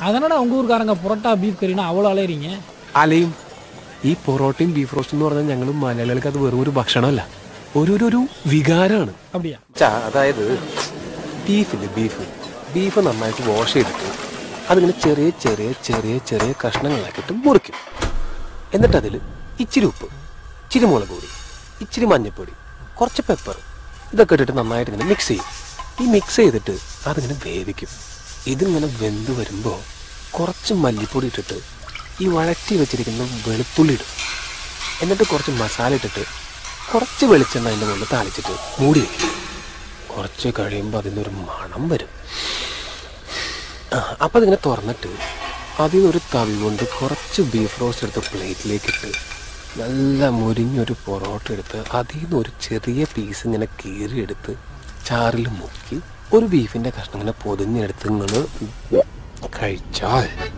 அதனடா உங்க ஊர்க்காரங்க புரோட்டா பீஃப் கறினா அவ்வளோ அலையறீங்க അലയും ഈ പൊറോട്ടയും ബീഫ് റോസ്റ്റ് എന്ന് പറഞ്ഞാൽ ഞങ്ങൾ മലയാളികൾക്ക് അത് വെറും ഒരു ഭക്ഷണമല്ല ഒരു ഒരു- ഒരു വികാരമാണ് அப்படியா അതായത് ബീഫില്ലേ ബീഫ് ബീഫ് നന്നായിട്ട് വാഷ് ചെയ്തിട്ട് അതിങ്ങനെ ചെറിയ ചെറിയ ചെറിയ ചെറിയ കഷ്ണങ്ങളാക്കിയിട്ട് മുറിക്കും എന്നിട്ട് അതിൽ ഇച്ചിരി ഉപ്പ് ഇച്ചിരി മുളക് പൊടി ഇച്ചിരി മഞ്ഞൾപ്പൊടി കുറച്ച് പെപ്പർ ഇതൊക്കെ ഇട്ടിട്ട് നന്നായിട്ട് ഇങ്ങനെ മിക്സ് ചെയ്യും ഈ മിക്സ് ചെയ്തിട്ട് അതിങ്ങനെ വേവിക്കും ഇതിങ്ങനെ വെന്ത് വരുമ്പോൾ കുറച്ച് മല്ലിപ്പൊടി ഇട്ടിട്ട് ഈ വഴറ്റി വെച്ചിരിക്കുന്ന വെളുത്തുള്ളി ഇടും എന്നിട്ട് കുറച്ച് മസാല ഇട്ടിട്ട് കുറച്ച് വെളിച്ചെണ്ണ അതിൻ്റെ മുകളിൽ താളിച്ചിട്ട് മൂടി വയ്ക്കും കുറച്ച് കഴിയുമ്പോൾ അതിൻ്റെ ഒരു മണം വരും ആ, അപ്പം അതിങ്ങനെ തുറന്നിട്ട് അതിൽ നിന്നൊരു തവി കൊണ്ട് കുറച്ച് ബീഫ് റോസ്റ്റ് എടുത്ത് പ്ലേറ്റിലേക്ക് ഇട്ട് നല്ല മുരിഞ്ഞൊരു പൊറോട്ട എടുത്ത് അതിൽ നിന്ന് ഒരു ചെറിയ പീസ് ഇങ്ങനെ കീറിയെടുത്ത് ചാറിൽ മുക്കി ഒരു ബീഫിൻ്റെ കഷ്ണം ഇങ്ങനെ പൊതിഞ്ഞെടുത്ത് നിങ്ങൾ കഴിച്ചാൽ